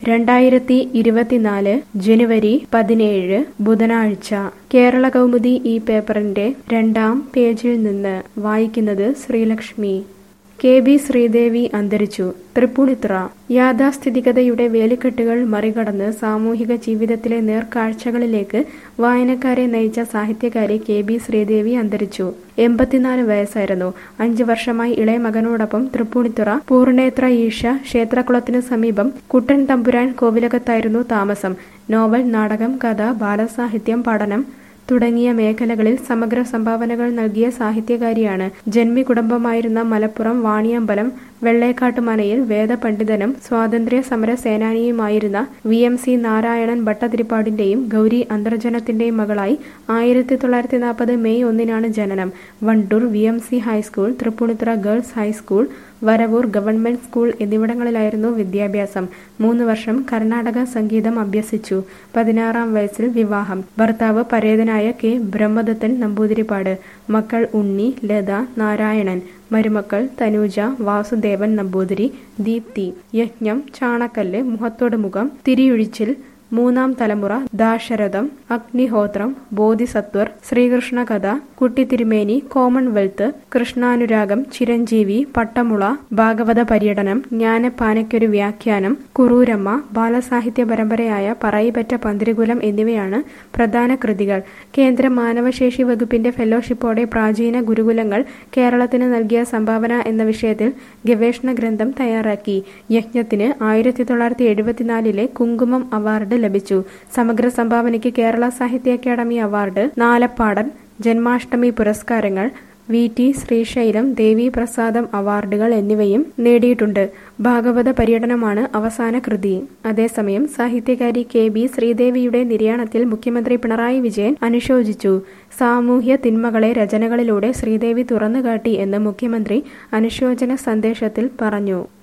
രണ്ടായിരത്തി ഇരുപത്തിനാല് ജനുവരി പതിനേഴ് ബുധനാഴ്ച കേരള കൗമുദി ഈ പേപ്പറിന്റെ രണ്ടാം പേജിൽ നിന്ന് വായിക്കുന്നത് ശ്രീലക്ഷ്മി കെ ബി ശ്രീദേവി അന്തരിച്ചു തൃപ്പൂണിത്തുറ യാഥാസ്ഥിതികതയുടെ വേലിക്കെട്ടുകൾ മറികടന്ന് സാമൂഹിക ജീവിതത്തിലെ നേർക്കാഴ്ചകളിലേക്ക് വായനക്കാരെ നയിച്ച സാഹിത്യകാരി കെ ബി ശ്രീദേവി അന്തരിച്ചു എൺപത്തിനാല് വയസ്സായിരുന്നു അഞ്ചു വർഷമായി ഇളയ മകനോടൊപ്പം തൃപ്പൂണിത്തുറ പൂർണേത്ര ഈശ ക്ഷേത്രകുളത്തിനു സമീപം കുട്ടൻ തമ്പുരാൻ കോവിലകത്തായിരുന്നു താമസം നോവൽ നാടകം കഥ ബാലസാഹിത്യം പഠനം തുടങ്ങിയ മേഖലകളിൽ സമഗ്ര സംഭാവനകൾ നൽകിയ സാഹിത്യകാരിയാണ് ജന്മി കുടുംബമായിരുന്ന മലപ്പുറം വാണിയമ്പലം വെള്ളേക്കാട്ടുമനയിൽ വേദപണ്ഡിതനും സ്വാതന്ത്ര്യ സമര സേനാനിയുമായിരുന്ന വി എം സി നാരായണൻ ഭട്ടതിരിപ്പാടിന്റെയും ഗൗരി അന്തർജനത്തിന്റെയും മകളായി ആയിരത്തി തൊള്ളായിരത്തി നാൽപ്പത് മെയ് ഒന്നിനാണ് ജനനം Wandoor V M C high school Tripunithura girls high school Varavoor government school എന്നിവിടങ്ങളിലായിരുന്നു വിദ്യാഭ്യാസം മൂന്ന് വർഷം കർണാടക സംഗീതം അഭ്യസിച്ചു പതിനാറാം വയസ്സിൽ വിവാഹം ഭർത്താവ് പരേതനായ കെ ബ്രഹ്മദത്തൻ നമ്പൂതിരിപ്പാട് മക്കൾ ഉണ്ണി ലത നാരായണൻ മരുമക്കൾ തനൂജ വാസുദേവൻ നമ്പൂതിരി ദീപ്തി യജ്ഞം ചാണക്കല്ല് മുഖത്തോട് മുഖം തിരിയൊഴിച്ചിൽ മൂന്നാം തലമുറ ദാശരഥം അഗ്നിഹോത്രം ബോധിസത്വർ ശ്രീകൃഷ്ണ കഥ കുട്ടിത്തിരുമേനി കോമൺവെൽത്ത് കൃഷ്ണാനുരാഗം ചിരഞ്ജീവി പട്ടമുള ഭാഗവത പര്യടനം ജ്ഞാനപ്പാനയ്ക്കൊരു വ്യാഖ്യാനം കുറൂരമ്മ ബാലസാഹിത്യ പരമ്പരയായ പറയിപ്പറ്റ പന്തിരികുലം എന്നിവയാണ് പ്രധാന കൃതികൾ കേന്ദ്ര മാനവശേഷി വകുപ്പിന്റെ ഫെലോഷിപ്പോടെ പ്രാചീന ഗുരുകുലങ്ങൾ കേരളത്തിന് നൽകിയ സംഭാവന എന്ന വിഷയത്തിൽ ഗവേഷണ ഗ്രന്ഥം തയ്യാറാക്കി യജ്ഞത്തിന് ആയിരത്തി തൊള്ളായിരത്തി എഴുപത്തിനാലിലെ കുങ്കുമം അവാർഡ് ലഭിച്ചു സമഗ്ര സംഭാവനയ്ക്ക് കേരള സാഹിത്യ അക്കാദമി അവാർഡ് നാലപ്പാടൻ ജന്മാഷ്ടമി പുരസ്കാരങ്ങൾ വി ടി ശ്രീശൈലം ദേവി പ്രസാദം അവാർഡുകൾ എന്നിവയും നേടിയിട്ടുണ്ട് ഭാഗവത പര്യടനമാണ് അവസാന കൃതി അതേസമയം സാഹിത്യകാരി കെ ബി ശ്രീദേവിയുടെ നിര്യാണത്തിൽ മുഖ്യമന്ത്രി പിണറായി വിജയൻ അനുശോചിച്ചു സാമൂഹ്യ തിന്മകളെ രചനകളിലൂടെ ശ്രീദേവി തുറന്നുകാട്ടി എന്ന് മുഖ്യമന്ത്രി അനുശോചന സന്ദേശത്തിൽ പറഞ്ഞു